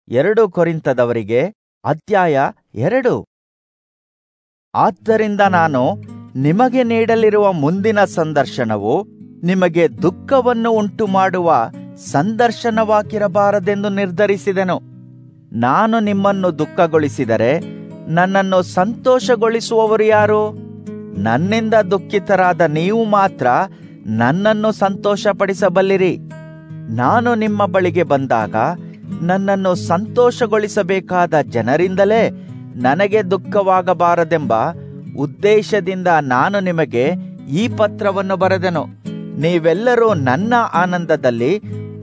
ಎರಡು ಕೊರಿಂತದವರಿಗೆ ಅಧ್ಯಾಯ ಎರಡು ಆದ್ದರಿಂದ ನಾನು ನಿಮಗೆ ನೀಡಲಿರುವ ಮುಂದಿನ ಸಂದರ್ಶನವು ನಿಮಗೆ ದುಃಖವನ್ನು ಉಂಟು ಮಾಡುವ ಸಂದರ್ಶನವಾಗಿರಬಾರದೆಂದು ನಿರ್ಧರಿಸಿದೆನು ನಾನು ನಿಮ್ಮನ್ನು ದುಃಖಗೊಳಿಸಿದರೆ ನನ್ನನ್ನು ಸಂತೋಷಗೊಳಿಸುವವರು ಯಾರು ನನ್ನಿಂದ ದುಃಖಿತರಾದ ನೀವು ಮಾತ್ರ ನನ್ನನ್ನು ಸಂತೋಷಪಡಿಸಬಲ್ಲಿರಿ ನಾನು ನಿಮ್ಮ ಬಳಿಗೆ ಬಂದಾಗ ನನ್ನನ್ನು ಸಂತೋಷಗೊಳಿಸಬೇಕಾದ ಜನರಿಂದಲೇ ನನಗೆ ದುಃಖವಾಗಬಾರದೆಂಬ ಉದ್ದೇಶದಿಂದ ನಾನು ನಿಮಗೆ ಈ ಪತ್ರವನ್ನು ಬರೆದೆನು ನೀವೆಲ್ಲರೂ ನನ್ನ ಆನಂದದಲ್ಲಿ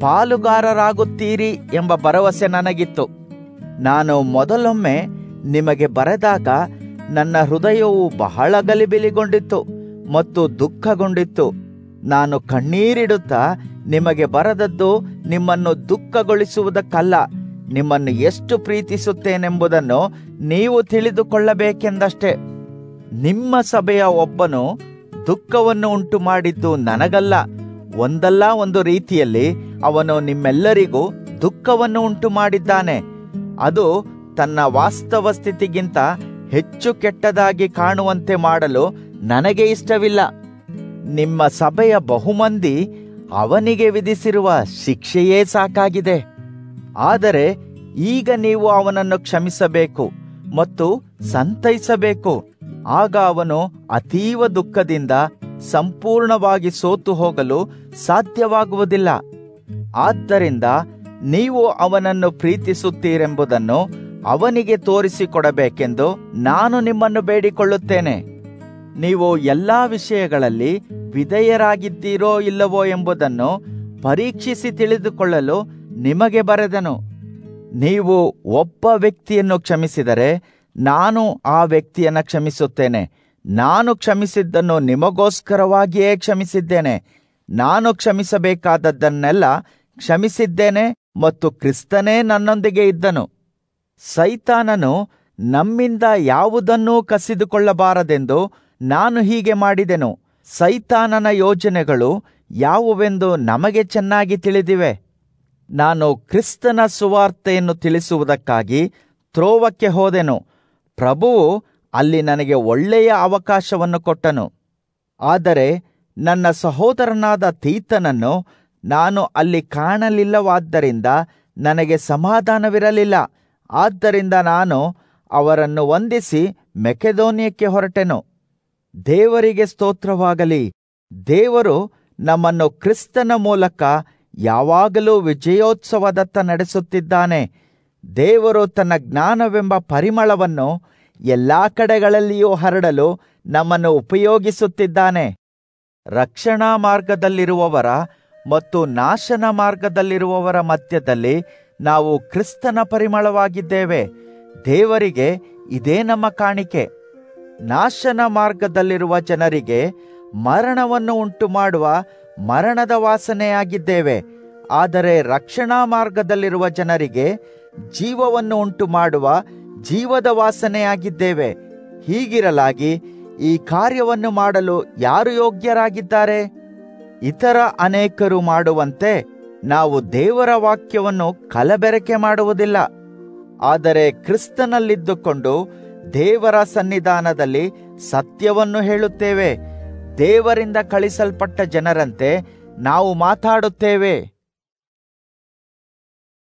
ಪಾಲುಗಾರರಾಗುತ್ತೀರಿ ಎಂಬ ಭರವಸೆ ನನಗಿತ್ತು ನಾನು ಮೊದಲೊಮ್ಮೆ ನಿಮಗೆ ಬರೆದಾಗ ನನ್ನ ಹೃದಯವು ಬಹಳ ಗಲಿಬಿಲಿಗೊಂಡಿತ್ತು ಮತ್ತು ದುಃಖಗೊಂಡಿತ್ತು ನಾನು ಕಣ್ಣೀರಿಡುತ್ತಾ ನಿಮಗೆ ಬರದದ್ದು ನಿಮ್ಮನ್ನು ದುಃಖಗೊಳಿಸುವುದಕ್ಕಲ್ಲ ನಿಮ್ಮನ್ನು ಎಷ್ಟು ಪ್ರೀತಿಸುತ್ತೇನೆಂಬುದನ್ನು ನೀವು ತಿಳಿದುಕೊಳ್ಳಬೇಕೆಂದಷ್ಟೇ ನಿಮ್ಮ ಸಭೆಯ ಒಬ್ಬನು ದುಃಖವನ್ನು ಉಂಟು ಮಾಡಿದ್ದು ನನಗಲ್ಲ ಒಂದಲ್ಲ ಒಂದು ರೀತಿಯಲ್ಲಿ ಅವನು ನಿಮ್ಮೆಲ್ಲರಿಗೂ ದುಃಖವನ್ನು ಉಂಟು ಮಾಡಿದ್ದಾನೆ ಅದು ತನ್ನ ವಾಸ್ತವ ಸ್ಥಿತಿಗಿಂತ ಹೆಚ್ಚು ಕೆಟ್ಟದಾಗಿ ಕಾಣುವಂತೆ ಮಾಡಲು ನನಗೆ ಇಷ್ಟವಿಲ್ಲ ನಿಮ್ಮ ಸಭೆಯ ಬಹುಮಂದಿ ಅವನಿಗೆ ವಿಧಿಸಿರುವ ಶಿಕ್ಷೆಯೇ ಸಾಕಾಗಿದೆ ಆದರೆ ಈಗ ನೀವು ಅವನನ್ನು ಕ್ಷಮಿಸಬೇಕು ಮತ್ತು ಸಂತೈಸಬೇಕು ಆಗ ಅವನು ಅತೀವ ದುಃಖದಿಂದ ಸಂಪೂರ್ಣವಾಗಿ ಸೋತು ಹೋಗಲು ಸಾಧ್ಯವಾಗುವುದಿಲ್ಲ ಆದ್ದರಿಂದ ನೀವು ಅವನನ್ನು ಪ್ರೀತಿಸುತ್ತೀರೆಂಬುದನ್ನು ಅವನಿಗೆ ತೋರಿಸಿಕೊಡಬೇಕೆಂದು ನಾನು ನಿಮ್ಮನ್ನು ಬೇಡಿಕೊಳ್ಳುತ್ತೇನೆ ನೀವು ಎಲ್ಲಾ ವಿಷಯಗಳಲ್ಲಿ ವಿಧೇಯರಾಗಿದ್ದೀರೋ ಇಲ್ಲವೋ ಎಂಬುದನ್ನು ಪರೀಕ್ಷಿಸಿ ತಿಳಿದುಕೊಳ್ಳಲು ನಿಮಗೆ ಬರೆದನು ನೀವು ಒಬ್ಬ ವ್ಯಕ್ತಿಯನ್ನು ಕ್ಷಮಿಸಿದರೆ ನಾನು ಆ ವ್ಯಕ್ತಿಯನ್ನು ಕ್ಷಮಿಸುತ್ತೇನೆ ನಾನು ಕ್ಷಮಿಸಿದ್ದನ್ನು ನಿಮಗೋಸ್ಕರವಾಗಿಯೇ ಕ್ಷಮಿಸಿದ್ದೇನೆ ನಾನು ಕ್ಷಮಿಸಬೇಕಾದದ್ದನ್ನೆಲ್ಲ ಕ್ಷಮಿಸಿದ್ದೇನೆ ಮತ್ತು ಕ್ರಿಸ್ತನೇ ನನ್ನೊಂದಿಗೆ ಇದ್ದನು ಸೈತಾನನು ನಮ್ಮಿಂದ ಯಾವುದನ್ನೂ ಕಸಿದುಕೊಳ್ಳಬಾರದೆಂದು ನಾನು ಹೀಗೆ ಮಾಡಿದೆನು ಸೈತಾನನ ಯೋಜನೆಗಳು ಯಾವುವೆಂದು ನಮಗೆ ಚೆನ್ನಾಗಿ ತಿಳಿದಿವೆ ನಾನು ಕ್ರಿಸ್ತನ ಸುವಾರ್ತೆಯನ್ನು ತಿಳಿಸುವುದಕ್ಕಾಗಿ ತ್ರೋವಕ್ಕೆ ಹೋದೆನು ಪ್ರಭುವು ಅಲ್ಲಿ ನನಗೆ ಒಳ್ಳೆಯ ಅವಕಾಶವನ್ನು ಕೊಟ್ಟನು ಆದರೆ ನನ್ನ ಸಹೋದರನಾದ ತೀತನನ್ನು ನಾನು ಅಲ್ಲಿ ಕಾಣಲಿಲ್ಲವಾದ್ದರಿಂದ ನನಗೆ ಸಮಾಧಾನವಿರಲಿಲ್ಲ ಆದ್ದರಿಂದ ನಾನು ಅವರನ್ನು ವಂದಿಸಿ ಮೆಕೆದೋನಿಯಕ್ಕೆ ಹೊರಟೆನು ದೇವರಿಗೆ ಸ್ತೋತ್ರವಾಗಲಿ ದೇವರು ನಮ್ಮನ್ನು ಕ್ರಿಸ್ತನ ಮೂಲಕ ಯಾವಾಗಲೂ ವಿಜಯೋತ್ಸವದತ್ತ ನಡೆಸುತ್ತಿದ್ದಾನೆ ದೇವರು ತನ್ನ ಜ್ಞಾನವೆಂಬ ಪರಿಮಳವನ್ನು ಎಲ್ಲಾ ಕಡೆಗಳಲ್ಲಿಯೂ ಹರಡಲು ನಮ್ಮನ್ನು ಉಪಯೋಗಿಸುತ್ತಿದ್ದಾನೆ ರಕ್ಷಣಾ ಮಾರ್ಗದಲ್ಲಿರುವವರ ಮತ್ತು ನಾಶನ ಮಾರ್ಗದಲ್ಲಿರುವವರ ಮಧ್ಯದಲ್ಲಿ ನಾವು ಕ್ರಿಸ್ತನ ಪರಿಮಳವಾಗಿದ್ದೇವೆ ದೇವರಿಗೆ ಇದೇ ನಮ್ಮ ಕಾಣಿಕೆ ನಾಶನ ಮಾರ್ಗದಲ್ಲಿರುವ ಜನರಿಗೆ ಮರಣವನ್ನು ಉಂಟು ಮಾಡುವ ಮರಣದ ವಾಸನೆಯಾಗಿದ್ದೇವೆ ಆದರೆ ರಕ್ಷಣಾ ಮಾರ್ಗದಲ್ಲಿರುವ ಜನರಿಗೆ ಜೀವವನ್ನು ಉಂಟು ಮಾಡುವ ಜೀವದ ವಾಸನೆಯಾಗಿದ್ದೇವೆ ಹೀಗಿರಲಾಗಿ ಈ ಕಾರ್ಯವನ್ನು ಮಾಡಲು ಯಾರು ಯೋಗ್ಯರಾಗಿದ್ದಾರೆ ಇತರ ಅನೇಕರು ಮಾಡುವಂತೆ ನಾವು ದೇವರ ವಾಕ್ಯವನ್ನು ಕಲಬೆರಕೆ ಮಾಡುವುದಿಲ್ಲ ಆದರೆ ಕ್ರಿಸ್ತನಲ್ಲಿದ್ದುಕೊಂಡು ದೇವರ ಸನ್ನಿಧಾನದಲ್ಲಿ ಸತ್ಯವನ್ನು ಹೇಳುತ್ತೇವೆ ದೇವರಿಂದ ಕಳಿಸಲ್ಪಟ್ಟ ಜನರಂತೆ ನಾವು ಮಾತಾಡುತ್ತೇವೆ